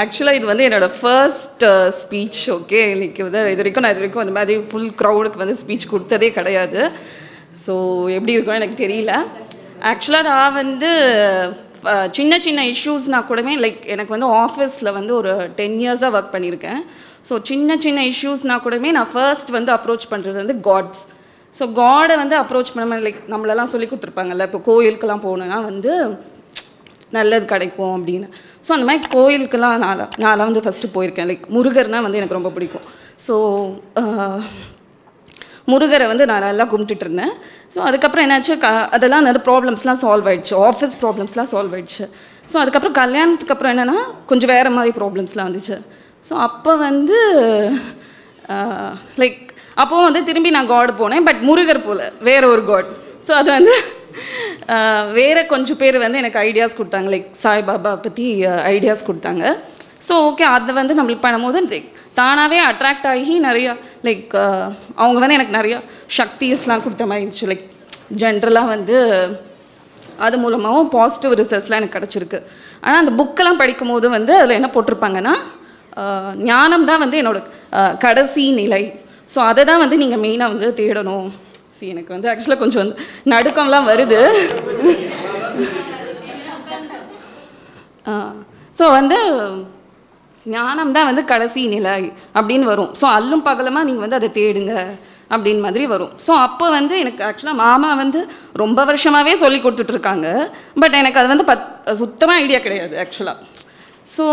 ஆக்சுவலாக இது வந்து என்னோடய ஃபர்ஸ்ட் ஸ்பீச் ஓகே இன்னைக்கு வந்து இது வரைக்கும் நான் இது வரைக்கும் அந்த மாதிரி ஃபுல் க்ரௌடுக்கு வந்து ஸ்பீச் கொடுத்ததே கிடையாது ஸோ எப்படி இருக்கும் எனக்கு தெரியல ஆக்சுவலாக நான் வந்து அஹ், சின்ன சின்ன இஷ்யூஸ்னால் கூடவே லைக் எனக்கு வந்து ஆஃபீஸில் வந்து ஒரு டென் இயர்ஸாக ஒர்க் பண்ணியிருக்கேன் ஸோ சின்ன சின்ன இஷ்யூஸ்னால் கூடவே நான் ஃபர்ஸ்ட் வந்து அப்ரோச் பண்ணுறது வந்து காட்ஸ் ஸோ காடை வந்து அப்ரோச் பண்ண லைக் நம்மளெல்லாம் சொல்லி கொடுத்துருப்பாங்கல்ல இப்போ கோயிலுக்கெல்லாம் போகணுன்னா வந்து நல்லது கிடைக்கும் அப்படின்னு ஸோ அந்த மாதிரி கோயிலுக்கெல்லாம் நான் நான்லாம் வந்து ஃபஸ்ட்டு போயிருக்கேன் லைக் முருகர்னால் வந்து எனக்கு ரொம்ப பிடிக்கும் ஸோ முருகரை வந்து நான் நல்லா கும்பிட்டுட்டு இருந்தேன் ஸோ அதுக்கப்புறம் என்னாச்சு க அதெல்லாம் நிறைய ப்ராப்ளம்ஸ்லாம் சால்வ் ஆயிடுச்சு ஆஃபீஸ் ப்ராப்ளம்ஸ்லாம் சால்வ் ஆயிடுச்சு ஸோ அதுக்கப்புறம் கல்யாணத்துக்கு அப்புறம் என்னென்னா கொஞ்சம் வேறு மாதிரி ப்ராப்ளம்ஸ்லாம் வந்துச்சு ஸோ அப்போ வந்து லைக் அப்போவும் வந்து திரும்பி நான் காட் போனேன் பட் முருகர் போல வேற ஒரு காட் ஸோ அது வந்து ஆஹ், வேற கொஞ்சம் பேர் வந்து எனக்கு ஐடியாஸ் கொடுத்தாங்க லைக் சாய்பாபா பற்றி ஐடியாஸ் கொடுத்தாங்க ஸோ ஓகே அதை வந்து நம்மளுக்கு பண்ணும்போது like தானாகவே அட்ராக்ட் ஆகி நிறையா லைக் அவங்க வந்து எனக்கு நிறையா சக்திஸ்லாம் கொடுத்த மாதிரி இருந்துச்சு லைக் ஜென்ரலாக வந்து அது மூலமாகவும் பாசிட்டிவ் ரிசல்ட்ஸ்லாம் எனக்கு கிடச்சிருக்கு ஆனால் அந்த புக்கெல்லாம் படிக்கும்போது வந்து அதில் என்ன போட்டிருப்பாங்கன்னா ஆஹ், ஞானம் தான் வந்து என்னோட ஆஹ், கடைசி நிலை ஸோ அதை தான் வந்து நீங்கள் மெயினாக வந்து தேடணும் See, எனக்கு வந்து ஆக்சுவலாக கொஞ்சம் வந்து நடுக்கம்லாம் வருது ஸோ வந்து ஞானம் தான் வந்து கடைசி நிலை அப்படின்னு வரும் ஸோ அல்லும் பகலமாக நீங்கள் வந்து அதை தேடுங்க அப்படின்னு மாதிரி வரும் ஸோ அப்போ வந்து எனக்கு ஆக்சுவலாக மாமா வந்து ரொம்ப வருஷமாகவே சொல்லி கொடுத்துட்ருக்காங்க பட் எனக்கு அது வந்து பத் சுத்தமாக ஐடியா கிடையாது ஆக்சுவலாக ஸோ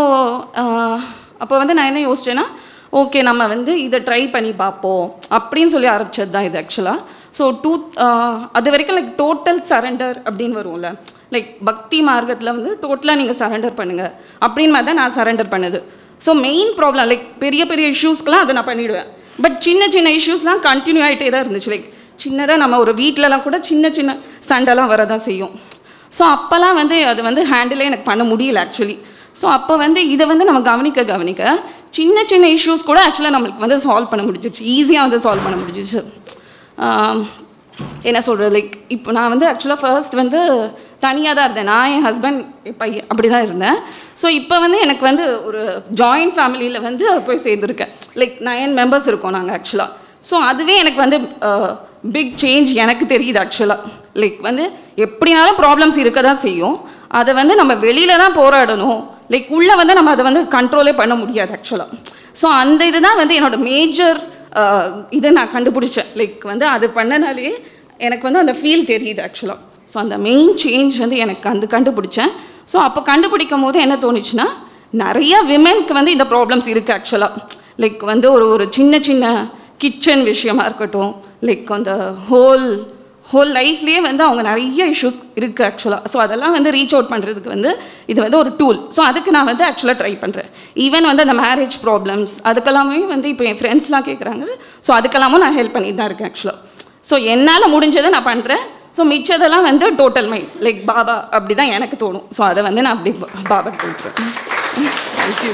அப்போ வந்து நான் என்ன யோசிச்சேன்னா ஓகே நம்ம வந்து இதை ட்ரை பண்ணி பார்ப்போம் அப்படின்னு சொல்லி ஆரம்பிச்சது தான் இது ஆக்சுவலாக ஸோ டூ அது வரைக்கும் லைக் டோட்டல் சரண்டர் அப்படின்னு வரும்ல லைக் பக்தி மார்க்கத்தில் வந்து டோட்டலாக நீங்கள் சரண்டர் பண்ணுங்கள் அப்படின்னு மாதிரி தான் நான் சரண்டர் பண்ணது ஸோ மெயின் ப்ராப்ளம் லைக் பெரிய பெரிய இஷ்யூஸ்க்கெலாம் அதை நான் பண்ணிவிடுவேன் பட் சின்ன சின்ன இஷ்யூஸ்லாம் கண்டினியூ ஆகிட்டே தான் இருந்துச்சு லைக் சின்னதாக நம்ம ஒரு வீட்டிலலாம் கூட சின்ன சின்ன சண்டைலாம் வரதான் செய்யும் ஸோ அப்போல்லாம் வந்து அது வந்து ஹேண்டிலே எனக்கு பண்ண முடியல ஆக்சுவலி ஸோ அப்போ வந்து இதை வந்து நம்ம கவனிக்க கவனிக்க சின்ன சின்ன இஷ்யூஸ் கூட ஆக்சுவலாக நம்மளுக்கு வந்து சால்வ் பண்ண முடிஞ்சிச்சு ஈஸியாக வந்து சால்வ் பண்ண முடிஞ்சிச்சு ஆம், என்ன சொல்கிறது லைக் இப்போ நான் வந்து ஆக்சுவலாக ஃபர்ஸ்ட் வந்து தனியாக தான் இருந்தேன் நான் என் ஹஸ்பண்ட் பையன் அப்படி தான் இருந்தேன் ஸோ இப்போ வந்து எனக்கு வந்து ஒரு ஜாயிண்ட் ஃபேமிலியில் வந்து போய் சேர்ந்துருக்கேன் லைக் நயன் மெம்பர்ஸ் இருக்கோம் நாங்கள் ஆக்சுவலாக ஸோ அதுவே எனக்கு வந்து பிக் சேஞ்ச் எனக்கு தெரியுது ஆக்சுவலாக லைக் வந்து எப்படினாலும் ப்ராப்ளம்ஸ் இருக்க தான் செய்யும் அதை வந்து நம்ம வெளியில தான் போராடணும் லைக் உள்ளே வந்து நம்ம அதை வந்து கண்ட்ரோலே பண்ண முடியாது ஆக்சுவலாக ஸோ அந்த இதுதான் வந்து என்னோட மேஜர் இதை நான் கண்டுபிடிச்சேன் லைக் வந்து அது பண்ணனாலே எனக்கு வந்து அந்த ஃபீல் தெரியுது ஆக்சுவலாக ஸோ அந்த மெயின் சேஞ்ச் வந்து எனக்கு அந்த கண்டுபிடிச்சேன் ஸோ அப்போ கண்டுபிடிக்கும் போது என்ன தோணுச்சுன்னா நிறைய விமென்க்கு வந்து இந்த ப்ராப்ளம்ஸ் இருக்குது ஆக்சுவலாக லைக் வந்து ஒரு ஒரு சின்ன சின்ன கிச்சன் விஷயமா இருக்கட்டும் லைக் அந்த ஹோல் ஹோல் லைஃப்லேயே வந்து அவங்க நிறைய இஷ்யூஸ் இருக்குது ஆக்சுவலாக ஸோ அதெல்லாம் வந்து ரீச் அவுட் பண்ணுறதுக்கு வந்து இது வந்து ஒரு டூல் ஸோ அதுக்கு நான் வந்து ஆக்சுவலாக ட்ரை பண்ணுறேன் ஈவன் வந்து அந்த மேரேஜ் ப்ராப்ளம்ஸ் அதுக்கெல்லாமே வந்து இப்போ என் ஃப்ரெண்ட்ஸ்லாம் கேட்குறாங்க ஸோ அதுக்கெல்லாமும் நான் ஹெல்ப் பண்ணிட்டு தான் இருக்கேன் ஆக்சுவலாக ஸோ என்னால் முடிஞ்சதை நான் பண்ணுறேன் ஸோ மிச்சதெல்லாம் வந்து டோட்டல் மைண்ட் லைக் பாபா அப்படி தான் எனக்கு தோணும் ஸோ அதை வந்து நான் அப்படி பா- பாபா கொடுத்துருவேன் தேங்க்யூ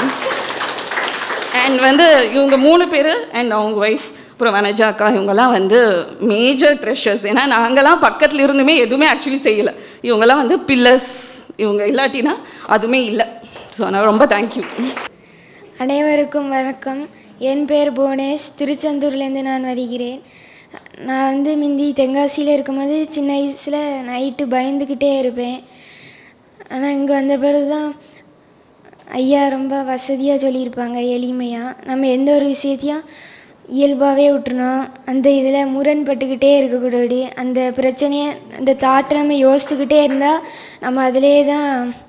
அண்ட் வந்து இவங்க மூணு பேர் அண்ட் அவங்க ஒய்ஃப் அப்புறம் வனஜா அக்கா இவங்கெல்லாம் வந்து மேஜர் ட்ரெஷர்ஸ் ஏன்னா நாங்களாம் பக்கத்தில் இருந்துமே எதுவுமே ஆக்சுவலி செய்யலை இவங்கெல்லாம் வந்து பில்லர்ஸ் இவங்க இல்லாட்டினா அதுவுமே இல்லை ஸோ நான் ரொம்ப தேங்க்யூ அனைவருக்கும் வணக்கம் என் பேர் புவனேஷ் திருச்செந்தூர்லேருந்து நான் வருகிறேன் நான் வந்து மிந்தி தென்காசியில் இருக்கும்போது சின்ன வயசில் நைட்டு பயந்துக்கிட்டே இருப்பேன் ஆனால் இங்கே வந்த பிறகு தான் ஐயா ரொம்ப வசதியாக சொல்லியிருப்பாங்க எளிமையாக நம்ம எந்த ஒரு விஷயத்தையும் இயல்பாகவே விட்டுறணும் அந்த இதில் முரண்பட்டுக்கிட்டே இருக்கக்கூடாது அந்த பிரச்சனையை அந்த தாட்டை நம்ம யோசித்துக்கிட்டே இருந்தால் நம்ம அதிலே தான்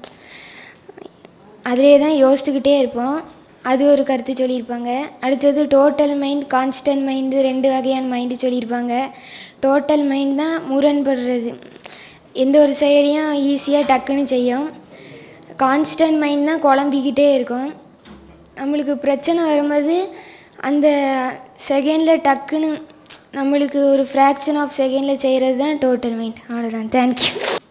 அதிலே தான் யோசித்துக்கிட்டே இருப்போம் அது ஒரு கருத்து சொல்லியிருப்பாங்க அடுத்தது டோட்டல் மைண்ட் கான்ஸ்டன்ட் மைண்டு ரெண்டு வகையான மைண்டு சொல்லியிருப்பாங்க டோட்டல் மைண்ட் தான் முரண்படுறது எந்த ஒரு செயலையும் ஈஸியாக டக்குன்னு செய்யும் கான்ஸ்டன்ட் மைண்ட் தான் குழம்பிக்கிட்டே இருக்கும் நம்மளுக்கு பிரச்சனை வரும்போது அந்த செகண்டில் டக்குன்னு நம்மளுக்கு ஒரு ஃப்ராக்ஷன் ஆஃப் செகண்டில் செய்கிறது தான் டோட்டல் மைண்ட் அவ்வளோதான் தேங்க்யூ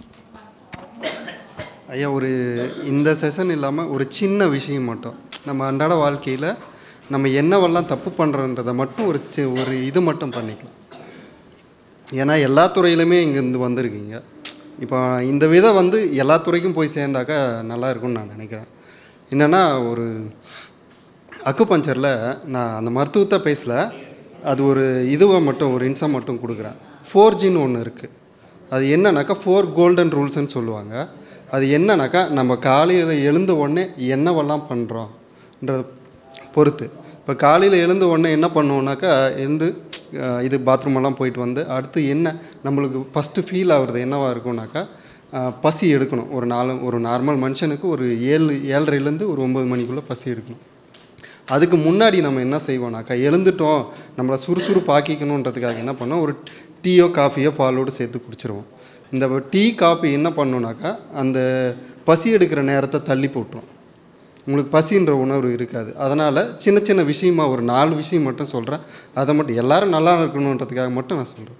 ஐயா ஒரு இந்த செஷன் இல்லாமல் ஒரு சின்ன விஷயம் மட்டும் நம்ம அன்றாட வாழ்க்கையில் நம்ம என்னவெல்லாம் தப்பு பண்ணுறன்றதை மட்டும் ஒரு சி ஒரு இது மட்டும் பண்ணிக்கலாம் ஏன்னா எல்லா துறையிலுமே இங்கேருந்து வந்திருக்கீங்க இப்போ இந்த விதம் வந்து எல்லா துறைக்கும் போய் சேர்ந்தாக்கா நல்லா இருக்கும்னு நான் நினைக்கிறேன் என்னென்னா ஒரு அக்குபஞ்சரில் நான் அந்த மருத்துவத்தை பேசல அது ஒரு இதுவை மட்டும் ஒரு இன்சம் மட்டும் கொடுக்குறேன் ஃபோர் ஜின்னு ஒன்று இருக்குது அது என்னன்னாக்கா ஃபோர் கோல்டன் ரூல்ஸ்னு சொல்லுவாங்க அது என்னன்னாக்கா நம்ம காலையில் எழுந்த உடனே என்னவெல்லாம் பண்ணுறோன்றத பொறுத்து இப்போ காலையில் எழுந்த உடனே என்ன பண்ணுவோம்னாக்கா எழுந்து அஹ், இது பாத்ரூம் எல்லாம் போயிட்டு வந்து அடுத்து என்ன நம்மளுக்கு ஃபஸ்ட்டு ஃபீல் ஆகுறது என்னவா இருக்கும்னாக்கா அஹ், பசி எடுக்கணும் ஒரு நாலு ஒரு நார்மல் மனுஷனுக்கு ஒரு ஏழு ஏழரைலேருந்து ஒரு ஒம்பது மணிக்குள்ளே பசி எடுக்கணும் அதுக்கு முன்னாடி நம்ம என்ன செய்வோம்னாக்கா எழுந்துட்டோம் நம்மளை சுறுசுறுப்பாக்கிக்கணுன்றதுக்காக என்ன பண்ணோம் ஒரு டீயோ காஃபியோ பாலோடு சேர்த்து குடிச்சிருவோம் இந்த டீ காஃபி என்ன பண்ணோம்னாக்கா அந்த பசி எடுக்கிற நேரத்தை தள்ளி போட்டுரும் உங்களுக்கு பசின்ற உணர்வு இருக்காது அதனால் சின்ன சின்ன விஷயமா ஒரு நாலு விஷயம் மட்டும் சொல்கிறேன் அதை மட்டும் எல்லாரும் நல்லா இருக்கணுன்றதுக்காக மட்டும் நான் சொல்கிறேன்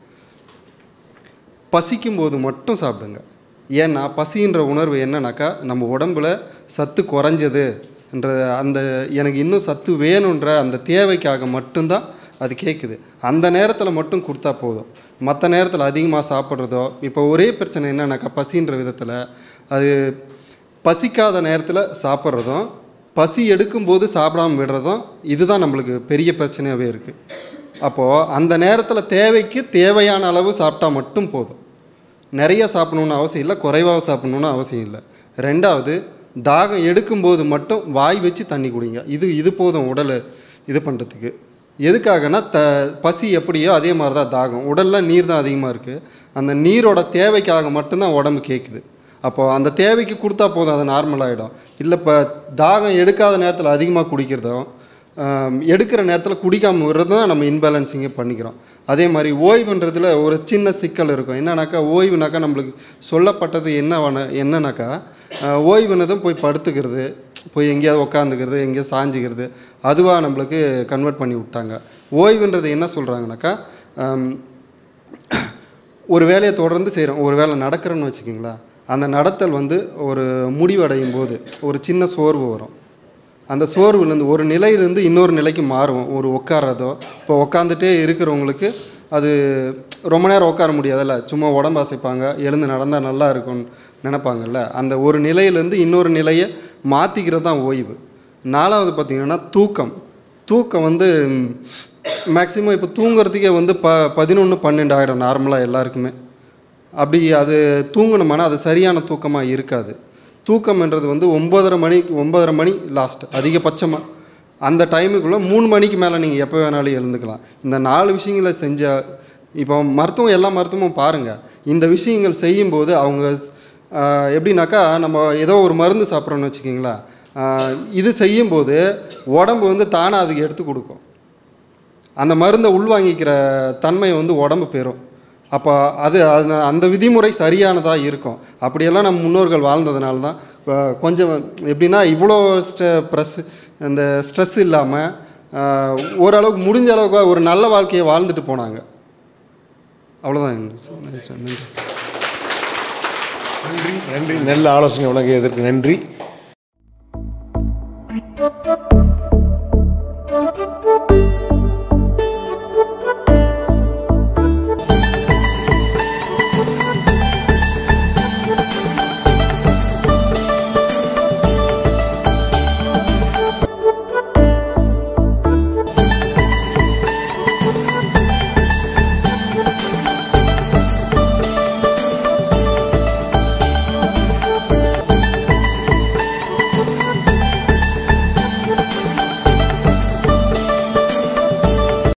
பசிக்கும் போது மட்டும் சாப்பிடுங்க ஏன்னா பசின்ற உணர்வு என்னன்னாக்கா நம்ம உடம்புல சத்து குறைஞ்சது என்ற அந்த எனக்கு இன்னும் சத்து வேணுன்ற அந்த தேவைக்காக மட்டும்தான் அது கேட்குது அந்த நேரத்தில் மட்டும் கொடுத்தா போதும் மற்ற நேரத்தில் அதிகமாக சாப்பிட்றதோ இப்போ ஒரே பிரச்சனை என்னன்னாக்கா பசின்ற விதத்தில் அது பசிக்காத நேரத்தில் சாப்பிட்றதும் பசி எடுக்கும்போது சாப்பிடாம விடுறதும் இதுதான் நம்மளுக்கு பெரிய பிரச்சனையாகவே இருக்குது அப்போது அந்த நேரத்தில் தேவைக்கு தேவையான அளவு சாப்பிட்டா மட்டும் போதும் நிறைய சாப்பிடணுன்னு அவசியம் இல்லை குறைவாக சாப்பிடணுன்னு அவசியம் இல்லை ரெண்டாவது தாகம் எடுக்கும்போது மட்டும் வாய் வச்சு தண்ணி குடிங்க இது இது போதும் உடலை இது பண்ணுறதுக்கு எதுக்காகனா த பசி எப்படியோ அதே மாதிரி தான் தாகம் உடலில் நீர் தான் அதிகமாக இருக்குது அந்த நீரோட தேவைக்காக மட்டும்தான் உடம்பு கேட்குது அப்போது அந்த தேவைக்கு கொடுத்தா போதும் அது நார்மலாகிடும் இல்லை இப்போ தாகம் எடுக்காத நேரத்தில் அதிகமாக குடிக்கிறதும் ஆம், எடுக்கிற நேரத்தில் குடிக்காமல் விடுறது தான் நம்ம இன்பேலன்சிங்கே பண்ணிக்கிறோம் அதே மாதிரி ஓய்வுன்றதுல ஒரு சின்ன சிக்கல் இருக்கும் என்னன்னாக்கா ஓய்வுனாக்கா நம்மளுக்கு சொல்லப்பட்டது என்ன வன- என்னன்னாக்கா ஆஹ், ஓய்வுனதும் போய் படுத்துக்கிறது போய் எங்கேயாவது உட்காந்துக்கிறது எங்கேயாவது சாஞ்சிக்கிறது அதுவாக நம்மளுக்கு கன்வெர்ட் பண்ணி விட்டாங்க ஓய்வுன்றது என்ன சொல்கிறாங்கனாக்கா ஒரு வேலையை தொடர்ந்து செய்கிறோம் ஒரு வேலை நடக்கிறோன்னு வச்சுக்கிங்களா அந்த நடத்தல் வந்து ஒரு முடிவடையும் போது ஒரு சின்ன சோர்வு வரும் அந்த சோர்வுலேருந்து ஒரு நிலையிலேருந்து இன்னொரு நிலைக்கு மாறுவோம் ஒரு உட்கார்றதோ இப்போ உட்காந்துட்டே இருக்கிறவங்களுக்கு அது ரொம்ப நேரம் உட்கார முடியாதுல்ல சும்மா உடம்பு அசைப்பாங்க எழுந்து நடந்தால் நல்லா இருக்கும்னு நினைப்பாங்கல்ல அந்த ஒரு நிலையிலேருந்து இன்னொரு நிலையை மாற்றிக்கிறது தான் ஓய்வு நாலாவது பார்த்திங்கன்னா தூக்கம் தூக்கம் வந்து மேக்ஸிமம் இப்போ தூங்குறதுக்கே வந்து ப பதினொன்று பன்னெண்டு ஆகிடும் நார்மலாக எல்லாருக்குமே அப்படி அது தூங்கணுமானா அது சரியான தூக்கமாக இருக்காது தூக்கம்ன்றது வந்து ஒம்பதரை மணிக்கு ஒம்பதரை மணி லாஸ்ட் அதிகபட்சமாக அந்த டைமுக்குள்ளே மூணு மணிக்கு மேலே நீங்கள் எப்போ வேணாலும் எழுந்துக்கலாம் இந்த நாலு விஷயங்களை செஞ்சால் இப்போ மருத்துவம் எல்லா மருத்துவமும் பாருங்கள் இந்த விஷயங்கள் செய்யும்போது அவங்க ஆஹ், எப்படின்னாக்கா நம்ம ஏதோ ஒரு மருந்து சாப்பிட்றோன்னு வச்சுக்கிங்களா ஆஹ், இது செய்யும்போது உடம்பு வந்து தானாக அதுக்கு எடுத்து கொடுக்கும் அந்த மருந்தை உள்வாங்கிக்கிற தன்மை வந்து உடம்பு பெறும் அப்போ அது அது அந்த விதிமுறை சரியானதாக இருக்கும் அப்படியெல்லாம் நம்ம முன்னோர்கள் வாழ்ந்ததுனால தான் அஹ், கொஞ்சம் எப்படின்னா இவ்வளோ ஸ்ட ப்ரெஸ் இந்த ஸ்ட்ரெஸ் இல்லாமல் ஓரளவுக்கு முடிஞ்ச அளவுக்கு ஒரு நல்ல வாழ்க்கையை வாழ்ந்துட்டு போனாங்க அவ்வளோதான் நன்றி சார் நன்றி நன்றி நன்றி நல்ல ஆலோசனை உனக்கு எதற்கு நன்றி Thank you.